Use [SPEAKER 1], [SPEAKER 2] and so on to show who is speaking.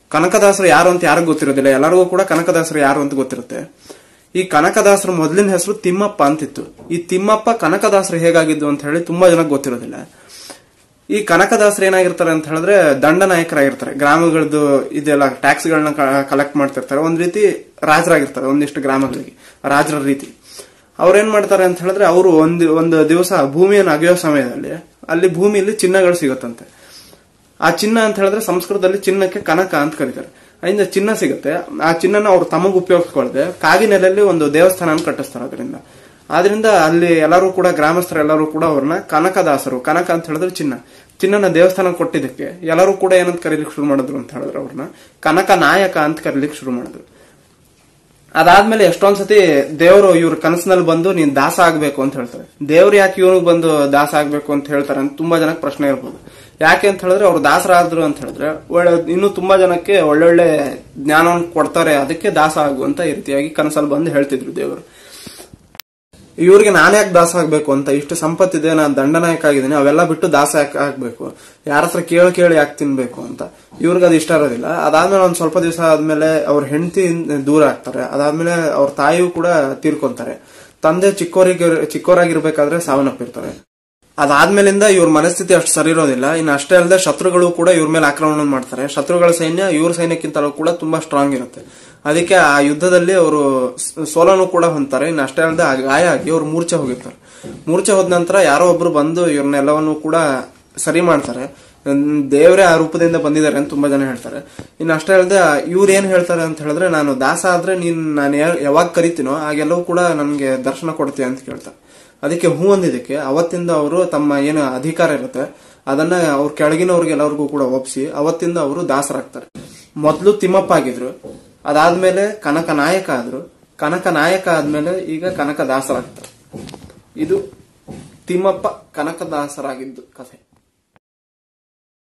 [SPEAKER 1] ಕನಕದಾಸರು ಯಾರು ಅಂತ ಯಾರಿಗೂ ಗೊತ್ತಿರೋದಿಲ್ಲ ಎಲ್ಲರಿಗೂ ಕೂಡ ಕನಕದಾಸರು ಯಾರು ಅಂತ ಗೊತ್ತಿರುತ್ತೆ ಈ ಕನಕದಾಸರ ಮೊದಲಿನ ಹೆಸರು ತಿಮ್ಮಪ್ಪ ಅಂತಿತ್ತು ಈ ತಿಮ್ಮಪ್ಪ ಕನಕದಾಸರು ಹೇಗಾಗಿದ್ದು ಅಂತ ಹೇಳಿ ತುಂಬಾ ಜನಕ್ಕೆ ಗೊತ್ತಿರೋದಿಲ್ಲ ಈ ಕನಕದಾಸರು ಏನಾಗಿರ್ತಾರೆ ಅಂತ ಹೇಳಿದ್ರೆ ದಂಡನಾಯಕರಾಗಿರ್ತಾರೆ ಗ್ರಾಮಗಳದ್ದು ಇದೆಲ್ಲ ಟ್ಯಾಕ್ಸ್ಗಳನ್ನ ಕಲೆಕ್ಟ್ ಮಾಡ್ತಿರ್ತಾರೆ ಒಂದ್ ರೀತಿ ರಾಜರಾಗಿರ್ತಾರೆ ಒಂದಿಷ್ಟು ಗ್ರಾಮಗಳಿಗೆ ರಾಜರ ರೀತಿ ಅವ್ರೇನ್ ಮಾಡ್ತಾರೆ ಅಂತ ಹೇಳಿದ್ರೆ ಅವರು ಒಂದು ಒಂದು ದಿವಸ ಭೂಮಿಯನ್ನು ಅಗೆಯೋ ಸಮಯದಲ್ಲಿ ಅಲ್ಲಿ ಭೂಮಿಯಲ್ಲಿ ಚಿನ್ನಗಳು ಸಿಗುತ್ತಂತೆ ಆ ಚಿನ್ನ ಅಂತ ಹೇಳಿದ್ರೆ ಸಂಸ್ಕೃತದಲ್ಲಿ ಚಿನ್ನಕ್ಕೆ ಕನಕ ಅಂತ ಕರೀತಾರೆ ಅದರಿಂದ ಚಿನ್ನ ಸಿಗುತ್ತೆ ಆ ಚಿನ್ನನ ಅವ್ರು ತಮಗ್ ಉಪಯೋಗಿಸ್ಕೊಳ್ದೆ ಕಾಗಿನೆಲೆಯಲ್ಲಿ ಒಂದು ದೇವಸ್ಥಾನ ಕಟ್ಟಿಸ್ತಾರೆ ಅದರಿಂದ ಆದ್ರಿಂದ ಅಲ್ಲಿ ಎಲ್ಲರೂ ಕೂಡ ಗ್ರಾಮಸ್ಥರೆಲ್ಲರೂ ಕೂಡ ಅವ್ರನ್ನ ಕನಕದಾಸರು ಕನಕ ಅಂತ ಹೇಳಿದ್ರೆ ಚಿನ್ನ ಚಿನ್ನನ ದೇವಸ್ಥಾನ ಕೊಟ್ಟಿದ್ದಕ್ಕೆ ಎಲ್ಲರೂ ಕೂಡ ಏನಂತ ಕರೀಲಿಕ್ಕೆ ಶುರು ಮಾಡಿದ್ರು ಅಂತ ಹೇಳಿದ್ರೆ ಅವ್ರನ್ನ ಕನಕ ನಾಯಕ ಅಂತ ಕರೀಲಿಕ್ಕೆ ಶುರು ಮಾಡಿದ್ರು ಅದಾದ್ಮೇಲೆ ಎಷ್ಟೊಂದ್ ಸತಿ ದೇವರು ಇವ್ರ ಕನಸಿನಲ್ಲಿ ಬಂದು ನೀನ್ ದಾಸ ಆಗ್ಬೇಕು ಅಂತ ಹೇಳ್ತಾರೆ ದೇವ್ರು ಯಾಕೆ ಇವನಿಗೆ ಬಂದು ದಾಸ ಆಗ್ಬೇಕು ಅಂತ ಹೇಳ್ತಾರೆ ಅಂತ ತುಂಬಾ ಜನಕ್ಕೆ ಪ್ರಶ್ನೆ ಇರ್ಬೋದು ಯಾಕೆ ಅಂತ ಹೇಳಿದ್ರೆ ಅವ್ರು ದಾಸರಾದ್ರು ಅಂತ ಹೇಳಿದ್ರೆ ಒಳ್ಳೆ ಇನ್ನು ತುಂಬಾ ಜನಕ್ಕೆ ಒಳ್ಳೊಳ್ಳೆ ಜ್ಞಾನವನ್ನು ಕೊಡ್ತಾರೆ ಅದಕ್ಕೆ ದಾಸ ಆಗು ಅಂತ ಈ ರೀತಿಯಾಗಿ ಕನಸಲ್ಲಿ ಬಂದು ಹೇಳ್ತಿದ್ರು ದೇವರು ಇವ್ರಿಗೆ ನಾನು ಯಾಕೆ ದಾಸ ಆಗ್ಬೇಕು ಅಂತ ಇಷ್ಟು ಸಂಪತ್ತಿದೆ ನಾನು ದಂಡನಾಯಕ ಆಗಿದ್ದೀನಿ ಅವೆಲ್ಲ ಬಿಟ್ಟು ದಾಸ ಯಾಕೆ ಆಗ್ಬೇಕು ಯಾರ ಹತ್ರ ಕೇಳಿ ಕೇಳಿ ಯಾಕೆ ತಿನ್ಬೇಕು ಅಂತ ಇವ್ರಿಗೆ ಅದು ಇಷ್ಟ ಇರೋದಿಲ್ಲ ಅದಾದ್ಮೇಲೆ ಒಂದ್ ಸ್ವಲ್ಪ ದಿವಸ ಆದ್ಮೇಲೆ ಅವ್ರ ಹೆಂಡತಿ ದೂರ ಆಗ್ತಾರೆ ಅದಾದ್ಮೇಲೆ ಅವ್ರ ತಾಯಿಯೂ ಕೂಡ ತೀರ್ಕೊಂತಾರೆ ತಂದೆ ಚಿಕ್ಕೋರಿಗೆ ಚಿಕ್ಕೋರಾಗಿರ್ಬೇಕಾದ್ರೆ ಸಾವನ್ನಪ್ಪಿರ್ತಾರೆ ಅದಾದ್ಮೇಲಿಂದ ಇವ್ರ ಮನಸ್ಥಿತಿ ಅಷ್ಟು ಸರಿ ಇರೋದಿಲ್ಲ ಇನ್ನು ಅಷ್ಟೇ ಅಲ್ಲದೆ ಶತ್ರುಗಳು ಕೂಡ ಇವ್ರ ಮೇಲೆ ಆಕ್ರಮಣ ಮಾಡ್ತಾರೆ ಶತ್ರುಗಳ ಸೈನ್ಯ ಇವ್ರ ಸೈನ್ಯಕ್ಕಿಂತಲೂ ಕೂಡ ತುಂಬಾ ಸ್ಟ್ರಾಂಗ್ ಇರುತ್ತೆ ಅದಕ್ಕೆ ಆ ಯುದ್ಧದಲ್ಲಿ ಅವರು ಸೋಲನು ಕೂಡ ಹೊಂತಾರೆ ಇನ್ನು ಅಷ್ಟೇ ಅಲ್ಲದೆ ಆ ಗಾಯ ಆಗಿ ಅವ್ರು ಮೂರ್ಛೆ ಹೋಗಿರ್ತಾರೆ ಮೂರ್ಛೆ ಹೋದ ನಂತರ ಯಾರೋ ಒಬ್ರು ಬಂದು ಇವ್ರನ್ನೆಲ್ಲವನ್ನು ಕೂಡ ಸರಿ ಮಾಡ್ತಾರೆ ದೇವರೇ ಆ ರೂಪದಿಂದ ಬಂದಿದ್ದಾರೆ ಅಂತ ತುಂಬಾ ಜನ ಹೇಳ್ತಾರೆ ಇನ್ನು ಅಷ್ಟೇ ಅಲ್ಲದೆ ಇವ್ರು ಏನ್ ಹೇಳ್ತಾರೆ ಅಂತ ಹೇಳಿದ್ರೆ ನಾನು ದಾಸ ಆದ್ರೆ ನೀನ್ ನಾನು ಯಾವಾಗ ಕರಿತೀನೋ ಆಗೆಲ್ಲವೂ ಕೂಡ ನನ್ಗೆ ದರ್ಶನ ಕೊಡ್ತೀಯ ಅಂತ ಕೇಳ್ತಾರೆ ಅದಕ್ಕೆ ಹೂ ಅಂದಿದ್ದಕ್ಕೆ ಅವತ್ತಿಂದ ಅವರು ತಮ್ಮ ಏನು ಅಧಿಕಾರ ಇರುತ್ತೆ ಅದನ್ನ ಅವ್ರ ಕೆಳಗಿನವ್ರಿಗೆಲ್ಲರಿಗೂ ಕೂಡ ಒಪ್ಸಿ ಅವತ್ತಿಂದ ಅವರು ದಾಸರಾಗ್ತಾರೆ ಮೊದಲು ತಿಮ್ಮಪ್ಪ ಆಗಿದ್ರು ಅದಾದ್ಮೇಲೆ ಕನಕ ನಾಯಕ ಆದ್ರು ಕನಕ ನಾಯಕ ಆದ್ಮೇಲೆ ಈಗ ಕನಕ ದಾಸರಾಗ್ತಾರೆ ಇದು ತಿಮ್ಮಪ್ಪ ಕನಕದಾಸರಾಗಿದ್ದು ಕಥೆ